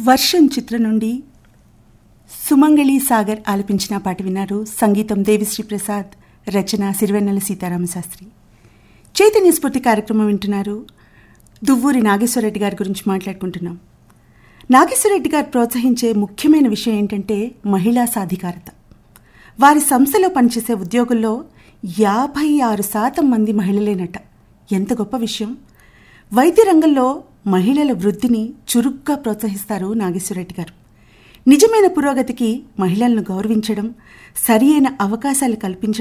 వర్షం చిత్రం నుండి సుమంగళి సాగర్ ఆలపించిన పాట విన్నారు సంగీతం దేవిశ్రీ ప్రసాద్ రచన సిరివెన్నెల సీతారామశాస్త్రి చైతన్య స్ఫూర్తి కార్యక్రమం వింటున్నారు దువ్వూరి నాగేశ్వరరెడ్డి గారి గురించి మాట్లాడుకుంటున్నాం నాగేశ్వరరెడ్డి గారు ప్రోత్సహించే ముఖ్యమైన విషయం ఏంటంటే మహిళా సాధికారత వారి సంస్థలో పనిచేసే ఉద్యోగుల్లో యాభై ఆరు శాతం మంది మహిళలేనట ఎంత గొప్ప విషయం వైద్య రంగంలో మహిళల వృద్ధిని చురుగ్గా ప్రోత్సహిస్తారు నాగేశ్వరరెడ్డి గారు నిజమైన పురోగతికి మహిళలను గౌరవించడం సరియైన అవకాశాలు కల్పించడం